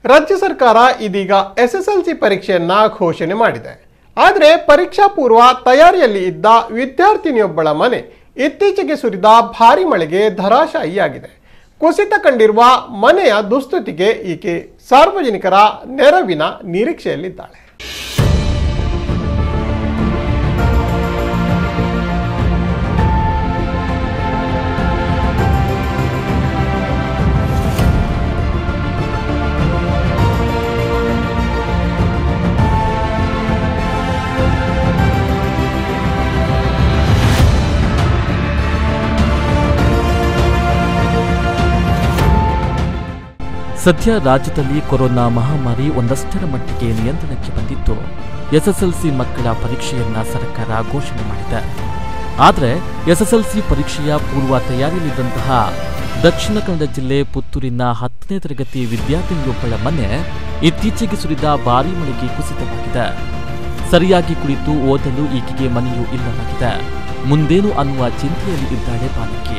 ರಾಜ್ಯ ಸರ್ಕಾರ ಇದೀಗ ಎಸ್ಎಸ್ಎಲ್ಸಿ ಪರೀಕ್ಷೆಯನ್ನ ಘೋಷಣೆ ಮಾಡಿದೆ ಆದರೆ ಪರೀಕ್ಷಾ ಪೂರ್ವ ತಯಾರಿಯಲ್ಲಿ ಇದ್ದ ವಿದ್ಯಾರ್ಥಿನಿಯೊಬ್ಬಳ ಮನೆ ಇತ್ತೀಚೆಗೆ ಸುರಿದ ಭಾರಿ ಮಳೆಗೆ ಧರಾಶಾಯಿಯಾಗಿದೆ ಕುಸಿತ ಕಂಡಿರುವ ಮನೆಯ ದುಸ್ಥಿತಿಗೆ ಈಕೆ ಸಾರ್ವಜನಿಕರ ನೆರವಿನ ನಿರೀಕ್ಷೆಯಲ್ಲಿದ್ದಾಳೆ ಸದ್ಯ ರಾಜ್ಯದಲ್ಲಿ ಕೊರೋನಾ ಮಹಾಮಾರಿ ಒಂದಷ್ಟರ ಮಟ್ಟಿಗೆ ನಿಯಂತ್ರಣಕ್ಕೆ ಬಂದಿದ್ದು ಎಸ್ಎಸ್ಎಲ್ಸಿ ಮಕ್ಕಳ ಪರೀಕ್ಷೆಯನ್ನ ಸರ್ಕಾರ ಘೋಷಣೆ ಮಾಡಿದೆ ಆದರೆ ಎಸ್ಎಸ್ಎಲ್ಸಿ ಪರೀಕ್ಷೆಯ ಪೂರ್ವ ತಯಾರಿಯಲ್ಲಿದ್ದಂತಹ ದಕ್ಷಿಣ ಕನ್ನಡ ಜಿಲ್ಲೆ ಪುತ್ತೂರಿನ ಹತ್ತನೇ ತರಗತಿ ವಿದ್ಯಾರ್ಥಿನಿಯೊಬ್ಬಳ ಮನೆ ಇತ್ತೀಚೆಗೆ ಸುರಿದ ಭಾರೀ ಮಳೆಗೆ ಕುಸಿತವಾಗಿದೆ ಸರಿಯಾಗಿ ಕುಳಿತು ಓದಲು ಈಕೆಗೆ ಮನೆಯೂ ಇಲ್ಲವಾಗಿದೆ ಮುಂದೇನು ಅನ್ನುವ ಚಿಂತೆಯಲ್ಲಿ ಇದ್ದಾಳೆ ಬಾಲಕಿ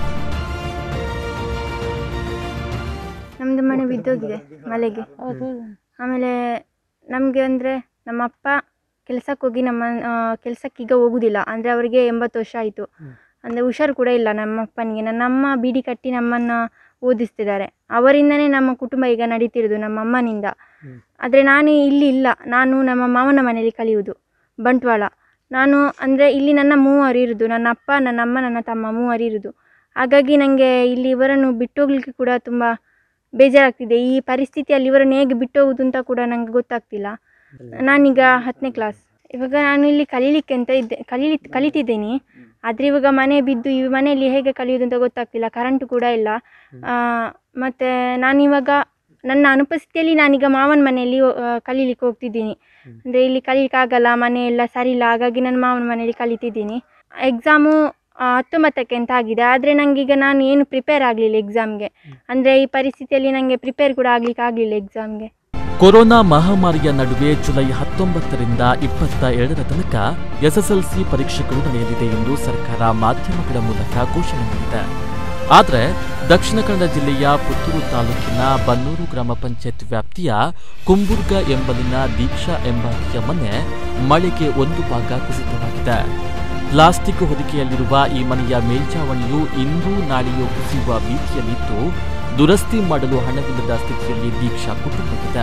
ನಮ್ಮದು ಮನೆ ಬಿದ್ದೋಗಿದೆ ಮಳೆಗೆ ಆಮೇಲೆ ನಮಗೆ ಅಂದರೆ ನಮ್ಮ ಅಪ್ಪ ಕೆಲಸಕ್ಕೆ ಹೋಗಿ ನಮ್ಮ ಕೆಲಸಕ್ಕೆ ಈಗ ಹೋಗುದಿಲ್ಲ ಅಂದರೆ ಅವರಿಗೆ ಎಂಬತ್ತು ವರ್ಷ ಆಯಿತು ಅಂದರೆ ಹುಷಾರು ಕೂಡ ಇಲ್ಲ ನಮ್ಮ ಅಪ್ಪನಿಗೆ ನನ್ನ ಅಮ್ಮ ಬೀಡಿ ಕಟ್ಟಿ ನಮ್ಮನ್ನು ಓದಿಸ್ತಿದ್ದಾರೆ ಅವರಿಂದನೇ ನಮ್ಮ ಕುಟುಂಬ ಈಗ ನಡೀತಿರೋದು ನಮ್ಮ ಅಮ್ಮನಿಂದ ಆದರೆ ನಾನು ಇಲ್ಲಿ ಇಲ್ಲ ನಾನು ನಮ್ಮ ಮಾವನ ಮನೆಯಲ್ಲಿ ಕಲಿಯುವುದು ಬಂಟ್ವಾಳ ನಾನು ಅಂದರೆ ಇಲ್ಲಿ ನನ್ನ ಮೂವರು ಇರೋದು ನನ್ನ ಅಪ್ಪ ನನ್ನ ಅಮ್ಮ ನನ್ನ ತಮ್ಮ ಮೂವರು ಇರೋದು ಹಾಗಾಗಿ ನನಗೆ ಇಲ್ಲಿ ಇವರನ್ನು ಬಿಟ್ಟೋಗ್ಲಿಕ್ಕೆ ಕೂಡ ತುಂಬ ಬೇಜಾರಾಗ್ತಿದೆ ಈ ಪರಿಸ್ಥಿತಿಯಲ್ಲಿ ಇವರನ್ನು ಹೇಗೆ ಬಿಟ್ಟೋಗುದು ಅಂತ ಕೂಡ ನನಗೆ ಗೊತ್ತಾಗ್ತಿಲ್ಲ ನಾನೀಗ ಹತ್ತನೇ ಕ್ಲಾಸ್ ಇವಾಗ ನಾನು ಇಲ್ಲಿ ಕಲೀಲಿಕ್ಕೆ ಅಂತ ಇದ್ದೆ ಕಲೀಲಿ ಕಲಿತಿದ್ದೀನಿ ಆದರೆ ಇವಾಗ ಮನೆ ಬಿದ್ದು ಈ ಮನೆಯಲ್ಲಿ ಹೇಗೆ ಕಲಿಯೋದು ಅಂತ ಗೊತ್ತಾಗ್ತಿಲ್ಲ ಕರೆಂಟು ಕೂಡ ಇಲ್ಲ ಆ, ಮತ್ತೆ ನಾನಿವಾಗ ನನ್ನ ಅನುಪಸ್ಥಿತಿಯಲ್ಲಿ ನಾನೀಗ ಮಾವನ ಮನೆಯಲ್ಲಿ ಆ, ಕಲೀಲಿಕ್ಕೆ ಹೋಗ್ತಿದ್ದೀನಿ ಅಂದರೆ ಇಲ್ಲಿ ಕಲೀಲಿಕ್ಕೆ ಆಗಲ್ಲ ಮನೆ ಎಲ್ಲ ಸರಿ ಇಲ್ಲ ಹಾಗಾಗಿ ನನ್ನ ಮಾವನ ಮನೆಯಲ್ಲಿ ಕಲಿತಿದ್ದೀನಿ ಎಕ್ಸಾಮು ಹತ್ತೊಂಬತ್ತಕ್ಕೆ ಅಂತ ಆಗಿದೆ ಆದರೆ ನನಗೀಗ ನಾನು ಏನು ಪ್ರಿಪೇರ್ ಆಗಲಿಲ್ಲ ಎಕ್ಸಾಮ್ಗೆ ಅಂದರೆ ಈ ಪರಿಸ್ಥಿತಿಯಲ್ಲಿ ನನಗೆ ಪ್ರಿಪೇರ್ ಕೂಡ ಆಗ್ಲಿಕ್ಕೆ ಆಗಲಿಲ್ಲ ಎಕ್ಸಾಮ್ಗೆ ಕೊರೋನಾ ಮಹಾಮಾರಿಯ ನಡುವೆ ಜುಲೈ ಹತ್ತೊಂಬತ್ತರಿಂದ ಇಪ್ಪತ್ತ ಎರಡರ ತನಕ ಎಸ್ಎಸ್ಎಲ್ಸಿ ಪರೀಕ್ಷೆಗಳು ನಡೆಯಲಿದೆ ಎಂದು ಸರ್ಕಾರ ಮಾಧ್ಯಮಗಳ ಮೂಲಕ ಘೋಷಣೆ ಮಾಡಿದೆ ಆದರೆ ದಕ್ಷಿಣ ಕನ್ನಡ ಜಿಲ್ಲೆಯ ಪುತ್ತೂರು ತಾಲೂಕಿನ ಬನ್ನೂರು ಗ್ರಾಮ ಪಂಚಾಯತ್ ವ್ಯಾಪ್ತಿಯ ಕುಂಬುರ್ಗ ಎಂಬಲಿನ ದೀಕ್ಷಾ ಎಂಬಾಕೆಯ ಮನೆ ಮಳೆಗೆ ಒಂದು ಭಾಗ ಕುಸಿತವಾಗಿದೆ ಪ್ಲಾಸ್ಟಿಕ್ ಹೊದಿಕೆಯಲ್ಲಿರುವ ಈ ಮನೆಯ ಮೇಲ್ಛಾವಣಿಯು ಇಂದು ನಾಳೆಯೂ ಕುಸಿಯುವ ಭೀತಿಯಲ್ಲಿದ್ದು ದುರಸ್ತಿ ಮಾಡಲು ಹಣವಿಲ್ಲದ ಸ್ಥಿತಿಯಲ್ಲಿ ದೀಕ್ಷಾ ಕುಟುಂಬವಿದೆ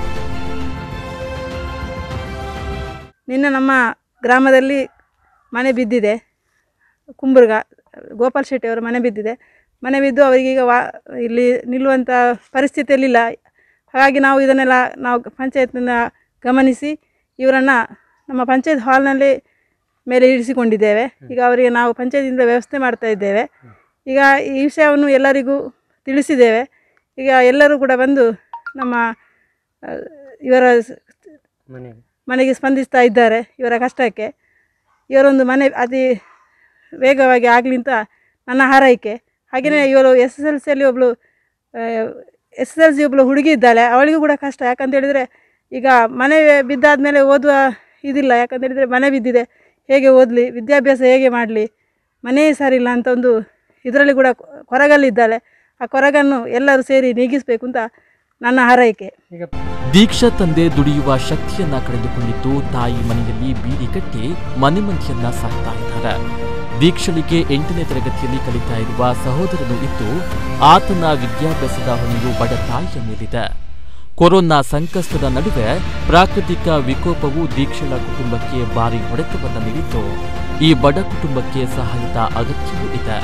ನಿನ್ನೆ ನಮ್ಮ ಗ್ರಾಮದಲ್ಲಿ ಮನೆ ಬಿದ್ದಿದೆ ಕುಂಬುರ್ಗ ಗೋಪಾಲ್ ಶೆಟ್ಟಿ ಅವರ ಮನೆ ಬಿದ್ದಿದೆ ಮನೆ ಬಿದ್ದು ಅವರಿಗೀಗ ವಾ ಇಲ್ಲಿ ನಿಲ್ಲುವಂಥ ಪರಿಸ್ಥಿತಿಯಲ್ಲಿಲ್ಲ ಹಾಗಾಗಿ ನಾವು ಇದನ್ನೆಲ್ಲ ನಾವು ಪಂಚಾಯತ್ನ ಗಮನಿಸಿ ಇವರನ್ನು ನಮ್ಮ ಪಂಚಾಯತ್ ಹಾಲ್ನಲ್ಲಿ ಮೇಲೆ ಇರಿಸಿಕೊಂಡಿದ್ದೇವೆ ಈಗ ಅವರಿಗೆ ನಾವು ಪಂಚಾಯತಿಂದ ವ್ಯವಸ್ಥೆ ಮಾಡ್ತಾ ಇದ್ದೇವೆ ಈಗ ಈ ವಿಷಯವನ್ನು ಎಲ್ಲರಿಗೂ ತಿಳಿಸಿದ್ದೇವೆ ಈಗ ಎಲ್ಲರೂ ಕೂಡ ಬಂದು ನಮ್ಮ ಆ, ಇವರ ಸ- ಮನೆಗೆ ಸ್ಪಂದಿಸ್ತಾ ಇದ್ದಾರೆ ಇವರ ಕಷ್ಟಕ್ಕೆ ಇವರೊಂದು ಮನೆ ಅತಿ ವೇಗವಾಗಿ ಆಗಲಿ ಅಂತ ನನ್ನ ಹಾರೈಕೆ ಹಾಗೆಯೇ ಇವರು ಎಸ್ ಎಸ್ ಎಲ್ ಸಿಯಲ್ಲಿ ಒಬ್ಬಳು ಎಸ್ ಎಸ್ ಎಲ್ ಸಿ ಒಬ್ಬಳು ಹುಡುಗಿ ಇದ್ದಾಳೆ ಅವಳಿಗೂ ಕೂಡ ಕಷ್ಟ ಯಾಕಂತ ಹೇಳಿದರೆ ಈಗ ಮನೆ ಬಿದ್ದಾದ ಮೇಲೆ ಓದುವ ಇದಿಲ್ಲ ಯಾಕಂತ ಹೇಳಿದರೆ ಮನೆ ಬಿದ್ದಿದೆ ಹೇಗೆ ಓದಲಿ ವಿದ್ಯಾಭ್ಯಾಸ ಹೇಗೆ ಮಾಡಲಿ ಮನೆಯೇ ಸರಿಯಿಲ್ಲ ಅಂತ ಒಂದು ಇದರಲ್ಲಿ ಕೂಡ ಕೊರಗಲ್ಲಿದ್ದಾಳೆ ಆ ಕೊರಗನ್ನು ಎಲ್ಲರೂ ಸೇರಿ ನೀಗಿಸಬೇಕು ಅಂತ ನನ್ನ ಹಾರೈಕೆ ದೀಕ್ಷಾ ತಂದೆ ದುಡಿಯುವ ಶಕ್ತಿಯನ್ನ ಕಳೆದುಕೊಂಡಿದ್ದು ತಾಯಿ ಮನೆಯಲ್ಲಿ ಬೀಡಿ ಕಟ್ಟಿ ಮನೆ ಮಂದಿಯನ್ನ ಸಾಕ್ತಾ ಇದ್ದಾರೆ ದೀಕ್ಷಳಿಗೆ ಎಂಟನೇ ತರಗತಿಯಲ್ಲಿ ಕಲಿತಾ ಇರುವ ಸಹೋದರನು ಇದ್ದು ಆತನ ವಿದ್ಯಾಭ್ಯಾಸದ ಹೊಣೆಯು ಬಡ ತಾಯಿಯ ಮೇಲಿದೆ ಕೊರೋನಾ ಸಂಕಷ್ಟದ ನಡುವೆ ಪ್ರಾಕೃತಿಕ ವಿಕೋಪವು ದೀಕ್ಷಳ ಕುಟುಂಬಕ್ಕೆ ಭಾರಿ ಹೊಡೆತವನ್ನು ನೀಡಿದ್ದು ಈ ಬಡ ಕುಟುಂಬಕ್ಕೆ ಸಹಾಯದ ಅಗತ್ಯವೂ ಇದೆ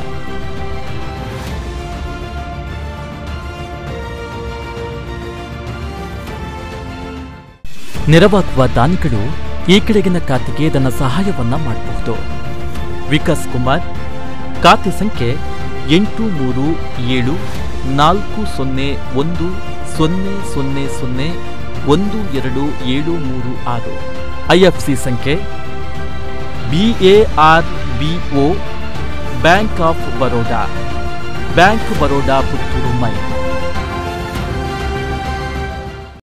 ನೆರವಾಗುವ ದಾನಿಗಳು ಈ ಕೆಳಗಿನ ಖಾತೆಗೆ ಧನ ಸಹಾಯವನ್ನ ಮಾಡಬಹುದು ವಿಕಾಸ್ ಕುಮಾರ್ ಖಾತೆ ಸಂಖ್ಯೆ ಎಂಟು ಮೂರು ಏಳು ನಾಲ್ಕು ಸೊನ್ನೆ ಒಂದು ಸೊನ್ನೆ ಸೊನ್ನೆ ಸೊನ್ನೆ ಒಂದು ಎರಡು ಏಳು ಮೂರು ಆರು ಐಎಫ್ಸಿ ಸಂಖ್ಯೆ B A R B O bank of Baroda bank Baroda Puttur my